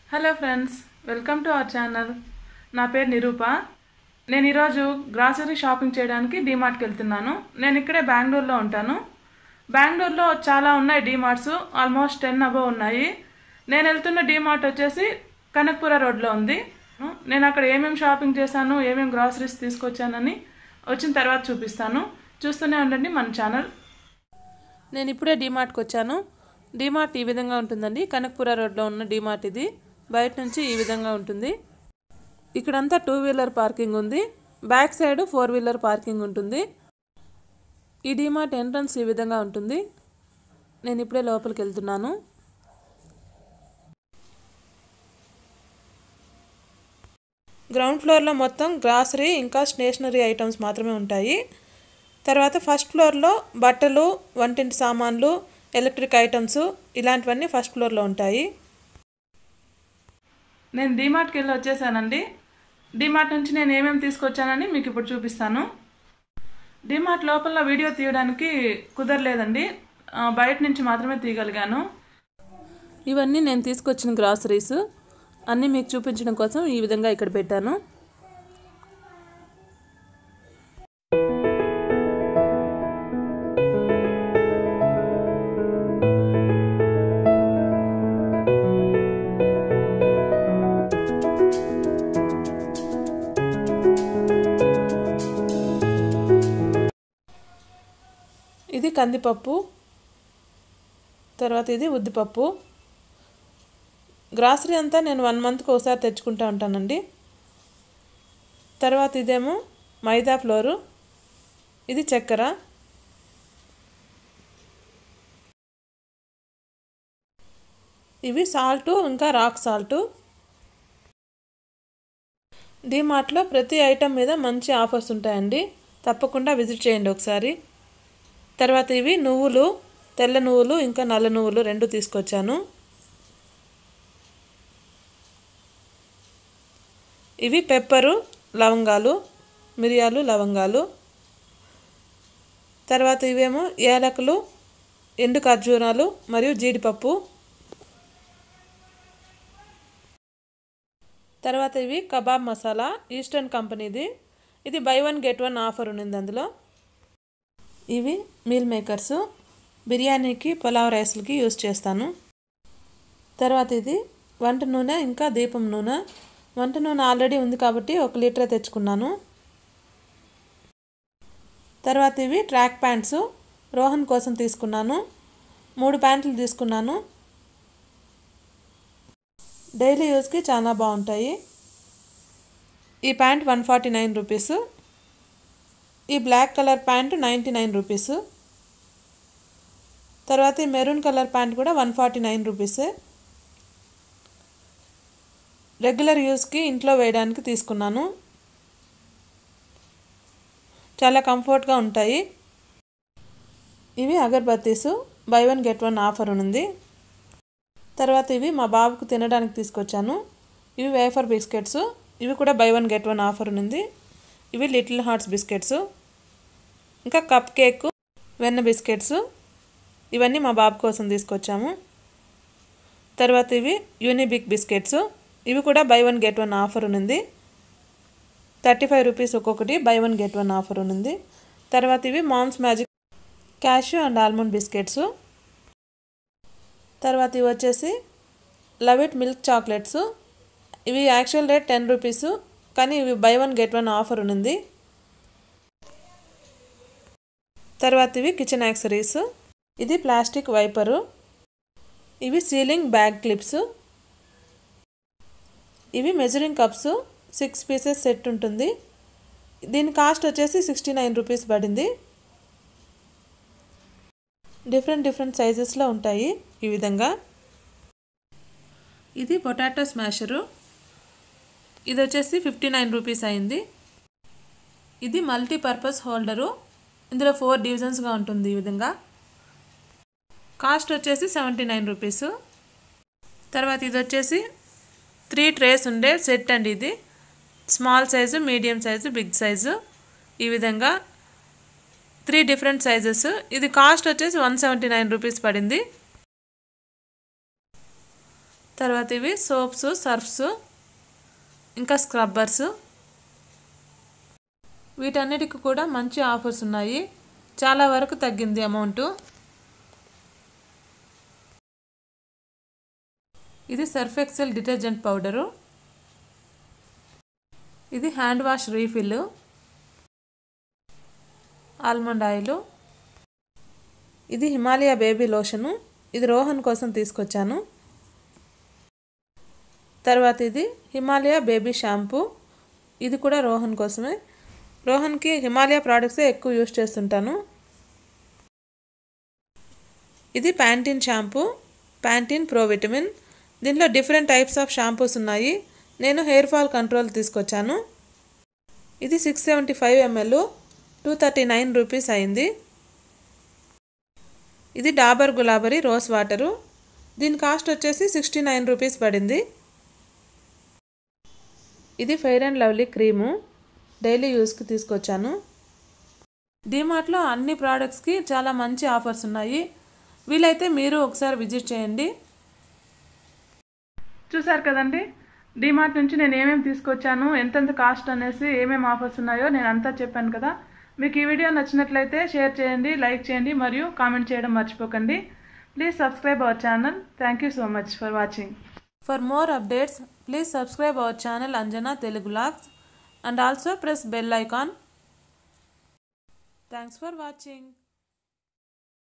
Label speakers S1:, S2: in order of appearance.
S1: Hello friends welcome to our channel నా పేరు నిరూప నేను ఈరోజు గ్రాసరీ షాపింగ్ చేయడానికి డీమార్ట్కి వెళ్తున్నాను నేను ఇక్కడే బెంగళూరులో ఉంటాను బెంగళూరులో చాలా ఉన్నాయి డీమార్ట్స్ ఆల్మోస్ట్ టెన్ అబవ్ ఉన్నాయి నేను వెళ్తున్న డీమార్ట్ వచ్చేసి కనక్పుర రోడ్లో ఉంది నేను అక్కడ ఏమేమి షాపింగ్ చేశాను ఏమేమి గ్రాసరీస్ తీసుకొచ్చానని వచ్చిన తర్వాత చూపిస్తాను చూస్తూనే ఉండండి మన ఛానల్ నేను ఇప్పుడే డీమార్ట్కి వచ్చాను డీమార్ట్ ఈ విధంగా ఉంటుందండి కనక్పుర రోడ్లో ఉన్న డీమార్ట్ ఇది బయట నుంచి ఈ విధంగా ఉంటుంది ఇక్కడంతా టూ వీలర్ పార్కింగ్ ఉంది back side four wheeler parking ఉంటుంది ఈ డీమార్ట్ ఎంట్రన్స్ ఈ విధంగా ఉంటుంది నేను ఇప్పుడే లోపలికి వెళ్తున్నాను గ్రౌండ్ ఫ్లోర్లో మొత్తం గ్రాసరీ ఇంకా స్టేషనరీ ఐటమ్స్ మాత్రమే ఉంటాయి తర్వాత ఫస్ట్ ఫ్లోర్లో బట్టలు వంటింటి సామాన్లు ఎలక్ట్రిక్ ఐటమ్స్ ఇలాంటివన్నీ ఫస్ట్ ఫ్లోర్లో ఉంటాయి నేను డీమార్ట్కి వెళ్ళి వచ్చేసానండి డీమార్ట్ నుంచి నేను ఏమేమి తీసుకొచ్చానని మీకు ఇప్పుడు చూపిస్తాను డీమార్ట్ లోపల వీడియో తీయడానికి కుదరలేదండి ఆ, బయట నుంచి మాత్రమే తీయగలిగాను ఇవన్నీ నేను తీసుకొచ్చిన గ్రాసరీస్ అన్నీ మీకు చూపించడం కోసం ఈ విధంగా ఇక్కడ పెట్టాను ఇది కందిపప్పు తర్వాత ఇది ఉద్దిపప్పు గ్రాసరీ అంతా నేను వన్ మంత్కి ఒకసారి తెచ్చుకుంటూ ఉంటానండి తర్వాత ఇదేమో మైదా ఫ్లోరు ఇది చక్కెర ఇవి సాల్టు ఇంకా రాక్ సాల్టు డీమార్ట్లో ప్రతి ఐటెం మీద మంచి ఆఫర్స్ ఉంటాయండి తప్పకుండా విజిట్ చేయండి ఒకసారి తర్వాత ఇవి నువ్వులు తెల్ల నువ్వులు ఇంకా నల్ల నువ్వులు రెండు తీసుకొచ్చాను ఇవి పెప్పరు లవంగాలు మిరియాలు లవంగాలు తర్వాత ఇవేమో ఏలకులు ఎండు ఖర్జూరాలు మరియు జీడిపప్పు తర్వాత ఇవి కబాబ్ మసాలా ఈస్టర్న్ కంపెనీది ఇది buy one get one offer ఉన్నింది అందులో ఇవి మీల్ మేకర్స్ బిర్యానీకి పులావ్ రైస్లకి యూస్ చేస్తాను తర్వాత ఇది వంట నూనె ఇంకా దీపం నూనె వంట నూనె ఆల్రెడీ ఉంది కాబట్టి ఒక లీటరే తెచ్చుకున్నాను తర్వాత ఇవి ట్రాక్ ప్యాంట్స్ రోహన్ కోసం తీసుకున్నాను మూడు ప్యాంట్లు తీసుకున్నాను డైలీ యూస్కి చాలా బాగుంటాయి ఈ pant one forty nine rupees ఈ black colour pant ninety nine rupees తర్వాత ఈ మెరూన్ కలర్ ప్యాంట్ కూడా వన్ ఫార్టీ నైన్ రూపీసే రెగ్యులర్ యూస్కి ఇంట్లో వేయడానికి తీసుకున్నాను చాలా కంఫర్ట్గా ఉంటాయి ఇవి agarbattis buy one get one offer ఉంది తర్వాత ఇవి మా బాబుకు తినడానికి తీసుకొచ్చాను ఇవి వేఫర్ బిస్కెట్స్ ఇవి కూడా buy one get one offer ఉంది ఇవి లిటిల్ హార్ట్స్ బిస్కెట్స్ ఇంకా కప్ కేక్ వెన్న బిస్కెట్స్ ఇవన్నీ మా బాబు కోసం తీసుకొచ్చాము తర్వాత ఇవి యూనిబిక్ బిస్కెట్స్ ఇవి కూడా buy one get one offer ఉంది థర్టీ ఫైవ్ రూపీస్ ఒక్కొక్కటి buy one get one offer ఉంది తర్వాత ఇవి Mom's Magic cashew and almond biscuits తర్వాత ఇవి వచ్చేసి లవ్ ఇట్ మిల్క్ చాక్లెట్స్ ఇవి యాక్చువల్ రేట్ టెన్ రూపీస్ కానీ ఇవి buy one get one offer ఉంది తర్వాత ఇవి కిచెన్ యాక్సరీస్ ఇది ప్లాస్టిక్ వైపరు ఇవి సీలింగ్ బ్యాగ్ క్లిప్స్ ఇవి measuring cups six pieces set ఉంటుంది దీని కాస్ట్ వచ్చేసి సిక్స్టీ నైన్ రూపీస్ పడింది డిఫరెంట్ డిఫరెంట్ సైజెస్లో ఉంటాయి ఈ విధంగా ఇది పొటాటో స్మాషరు ఇది వచ్చేసి ఫిఫ్టీ నైన్ రూపీస్ అయింది ఇది మల్టీపర్పస్ హోల్డరు ఇందులో ఫోర్ డివిజన్స్గా ఉంటుంది ఈ విధంగా కాస్ట్ వచ్చేసి సెవెంటీ నైన్ రూపీస్ తర్వాత ఇది వచ్చేసి త్రీ ట్రేస్ ఉండే సెట్ అండి ఇది small size medium size big size ఈ విధంగా త్రీ డిఫరెంట్ సైజెస్ ఇది కాస్ట్ వచ్చేసి వన్ సెవెంటీ నైన్ రూపీస్ పడింది తర్వాత ఇవి సోప్స్ సర్ఫ్స్ ఇంకా స్క్రబ్బర్స్ వీటన్నిటికి కూడా మంచి ఆఫర్స్ ఉన్నాయి చాలా వరకు తగ్గింది అమౌంట్ ఇది సర్ఫ్ ఎక్సెల్ డిటర్జెంట్ పౌడరు ఇది hand wash refill almond oil ఇది హిమాలయ బేబీ లోషను ఇది రోహన్ కోసం తీసుకొచ్చాను తర్వాత ఇది హిమాలయ బేబీ షాంపూ ఇది కూడా రోహన్ కోసమే రోహన్కి హిమాలయ ప్రోడక్ట్సే ఎక్కువ యూస్ చేస్తుంటాను ఇది Pantene shampoo Pantene pro vitamin దీంట్లో డిఫరెంట్ టైప్స్ ఆఫ్ షాంపూస్ ఉన్నాయి నేను హెయిర్ ఫాల్ కంట్రోల్ తీసుకొచ్చాను ఇది six seventy five ML two thirty nine rupees అయింది ఇది డాబర్ గులాబరీ రోస్ వాటరు దీని కాస్ట్ వచ్చేసి సిక్స్టీ నైన్ రూపీస్ పడింది ఇది Fair and Lovely cream daily యూస్కి తీసుకొచ్చాను డిమార్ట్లో అన్ని ప్రోడక్ట్స్కి చాలా మంచి ఆఫర్స్ ఉన్నాయి వీలైతే మీరు ఒకసారి విజిట్ చేయండి చూసారు కదండి డిమార్ట్ నుంచి నేను ఏమేమి తీసుకొచ్చాను ఎంతెంత కాస్ట్ అనేసి ఏమేమి ఆఫర్స్ ఉన్నాయో నేను అంతా చెప్పాను కదా మీకు ఈ వీడియో నచ్చినట్లయితే షేర్ చేయండి లైక్ చేయండి మరియు కామెంట్ చేయడం మర్చిపోకండి please subscribe our channel thank you so much for watching for more updates please subscribe our channel Anjana Telugu vlogs and also press bell icon. Thanks for watching.